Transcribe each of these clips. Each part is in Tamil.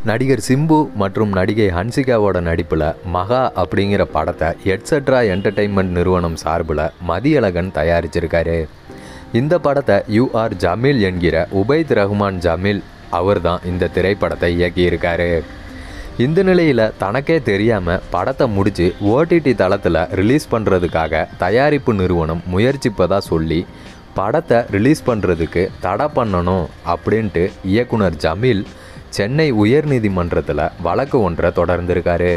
நடிகர் சிம்பு மற்றும் நடிகை ஹன்சிகாவோட நடிப்பில் மகா அப்படிங்கிற படத்தை எட்ஸெட்ரா என்டர்டெயின்மெண்ட் நிறுவனம் சார்பில் மதியழகன் தயாரிச்சிருக்காரு இந்த படத்தை யூஆர் ஜமீல் என்கிற உபைத் ரஹ்மான் ஜமீல் அவர் தான் இந்த திரைப்படத்தை இயக்கியிருக்காரு இந்த நிலையில் தனக்கே தெரியாமல் படத்தை முடித்து ஓடிடி தளத்தில் ரிலீஸ் பண்ணுறதுக்காக தயாரிப்பு நிறுவனம் முயற்சிப்பதா சொல்லி படத்தை ரிலீஸ் பண்ணுறதுக்கு தடை பண்ணணும் அப்படின்ட்டு இயக்குனர் ஜமீல் சென்னை உயர்நீதிமன்றத்தில் வழக்கு ஒன்றை தொடர்ந்திருக்காரு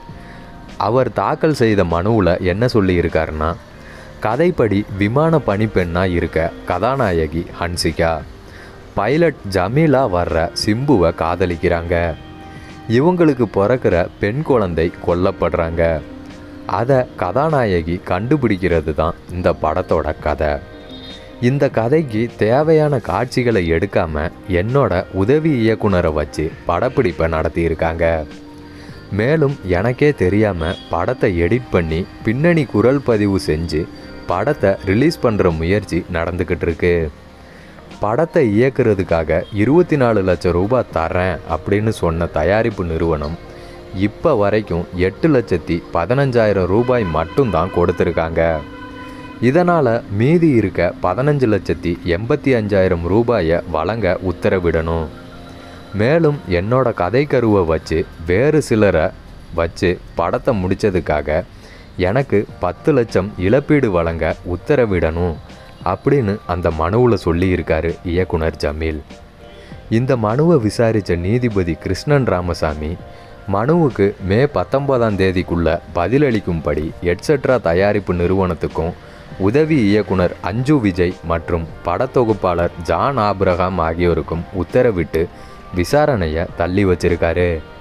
அவர் தாக்கல் செய்த மனுவில் என்ன சொல்லியிருக்காருன்னா கதைப்படி விமான பணிப்பெண்ணாக இருக்க கதாநாயகி ஹன்சிகா பைலட் ஜமீலா வர்ற சிம்புவை காதலிக்கிறாங்க இவங்களுக்கு பிறக்கிற பெண் குழந்தை கொல்லப்படுறாங்க அதை கதாநாயகி கண்டுபிடிக்கிறது தான் இந்த படத்தோட கதை இந்த கதைக்கு தேவையான காட்சிகளை எடுக்காம என்னோட உதவி இயக்குனரை வச்சு படப்பிடிப்பை நடத்தியிருக்காங்க மேலும் எனக்கே தெரியாமல் படத்தை எடிட் பண்ணி பின்னணி குரல் பதிவு செஞ்சு படத்தை ரிலீஸ் பண்ணுற முயற்சி நடந்துக்கிட்டு இருக்கு படத்தை இயக்குறதுக்காக இருபத்தி நாலு லட்சம் ரூபாய் தரேன் அப்படின்னு சொன்ன தயாரிப்பு நிறுவனம் இப்போ வரைக்கும் எட்டு லட்சத்தி பதினஞ்சாயிரம் ரூபாய் மட்டும்தான் கொடுத்துருக்காங்க இதனால் மீதி இருக்க பதினஞ்சு லட்சத்தி எண்பத்தி அஞ்சாயிரம் ரூபாயை வழங்க உத்தரவிடணும் மேலும் என்னோட கதை கருவை வச்சு வேறு சிலரை வச்சு படத்தை முடித்ததுக்காக எனக்கு பத்து லட்சம் இழப்பீடு வழங்க உத்தரவிடணும் அப்படின்னு அந்த மனுவில் சொல்லியிருக்காரு இயக்குனர் ஜமீல் இந்த மனுவை விசாரித்த நீதிபதி கிருஷ்ணன் ராமசாமி மனுவுக்கு மே பத்தொன்பதாம் தேதிக்குள்ள பதிலளிக்கும்படி எட்ஸெட்ரா தயாரிப்பு நிறுவனத்துக்கும் உதவி இயக்குனர் அஞ்சு விஜய் மற்றும் படத்தொகுப்பாளர் ஜான் ஆபிரகாம் ஆகியோருக்கும் உத்தரவிட்டு விசாரணையை தள்ளி வச்சிருக்காரு